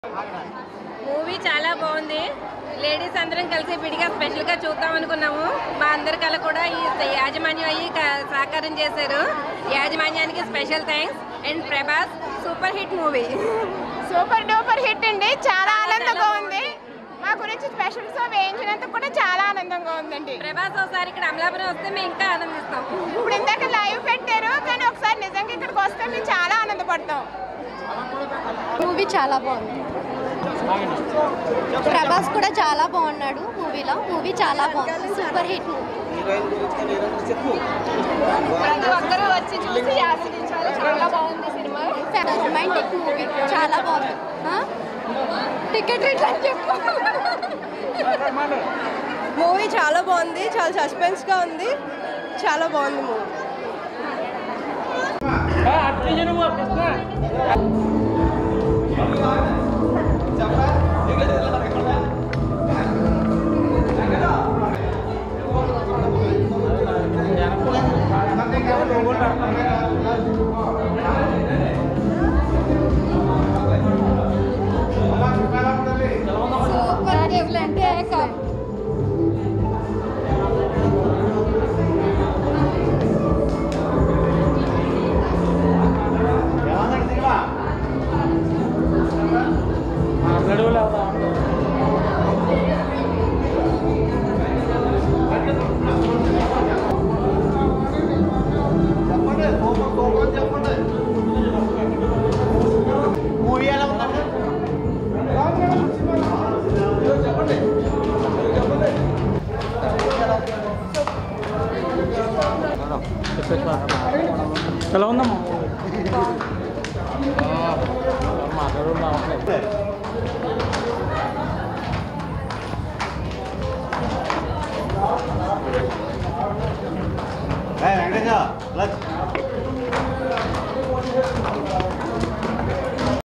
Movie చాలా బాగుంది ladies అందరం కలిసి విడిగా స్పెషల్గా చూద్దాం అనుకున్నాము మా అందరి కల కూడా ఈ యాజమాన్యం అయ్యి క- సహకారం చేశారు యాజమాన్యానికి special thanks and Prabhas super hit movie super duper hit అండి చాలా ఆనందంగా ఉంది మా గురించి స్పెషల్ షో వేయించినందుకు కూడా చాలా ఆనందంగా ఉందండి ప్రభాస్ ఒకసారి ఇక్కడ అమలాపురం వస్తే మేము ఇంకా ఆనందిస్తాం ఇప్పుడు ఇందాక లైవ్ పెట్టారు కానీ ఒకసారి నిజంగా ఇక్కడికి వస్తే మేము చాలా ఆనందపడతాం మూవీ చాలా బాగుంది ప్రభాస్ కూడా చాలా బాగున్నాడు మూవీలో మూవీ చాలా బాగుంది సూపర్ హిట్ మూవీ ప్రతి ఒక్కరూ వచ్చి చూసి ఆస్వాదించాలి చాలా బాగుంది సినిమా రొమాంటిక్ మూవీ చాలా బాగుంది ఆ? టికెట్ రేట్ అని చెప్పు మూవీ చాలా బాగుంది చాలా సస్పెన్స్గా ఉంది చాలా బాగుంది మూవీ సూపర్ అంటే మూవీ ఎలా ఉందండి ఎలా ఉందమ్మా వెంకటేశ